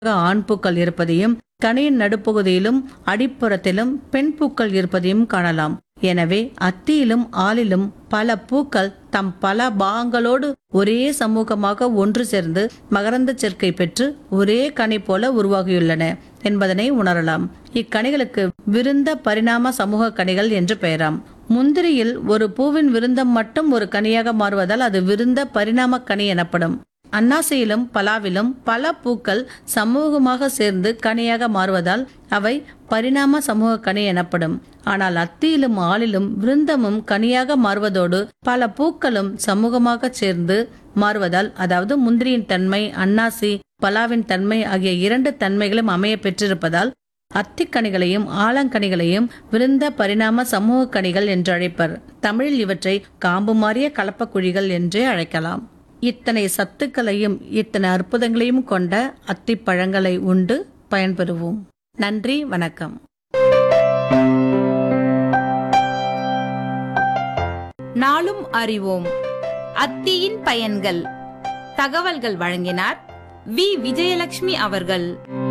ஆண் பூக்கள் இருப்பதையும் கனியின் நடுப்பகுதியிலும் அடிப்புறத்திலும் பெண் பூக்கள் இருப்பதையும் காணலாம் எனவே அத்தியிலும் ஆலிலும் பல பூக்கள் தம் பல பாகங்களோடு ஒரே சமூகமாக ஒன்று சேர்ந்து மகரந்த சேர்க்கை பெற்று ஒரே கனி போல உருவாகியுள்ளன என்பதனை உணரலாம் இக்கனிகளுக்கு விருந்த பரிணாம சமூக கனிகள் என்று பெயராம் முந்திரியில் ஒரு பூவின் விருந்தம் மட்டும் ஒரு கனியாக மாறுவதால் அது விருந்த பரிணாம கனி எனப்படும் அன்னாசியிலும் பலாவிலும் பல பூக்கள் சமூகமாக சேர்ந்து கனியாக மாறுவதால் அவை பரிணாம சமூக கனி எனப்படும் ஆனால் அத்தியிலும் ஆளிலும் விருந்தமும் கனியாக மாறுவதோடு பல பூக்களும் சமூகமாக சேர்ந்து மாறுவதால் அதாவது முந்திரியின் தன்மை அன்னாசி பலாவின் தன்மை ஆகிய இரண்டு தன்மைகளும் அமைய பெற்றிருப்பதால் அத்திக்கனிகளையும் ஆலங்கனிகளையும் விருந்த பரிணாம சமூக கனிகள் என்று அழைப்பர் தமிழில் இவற்றை காம்பு மாறிய கலப்பக்குழிகள் என்றே அழைக்கலாம் இத்தனை சத்துக்களையும் இத்தனை அற்புதங்களையும் கொண்ட அத்திப்பழங்களை உண்டு பயன்பெறுவோம் நன்றி வணக்கம் நாளும் அறிவோம் அத்தியின் பயன்கள் தகவல்கள் வழங்கினார் வி விஜயலட்சுமி அவர்கள்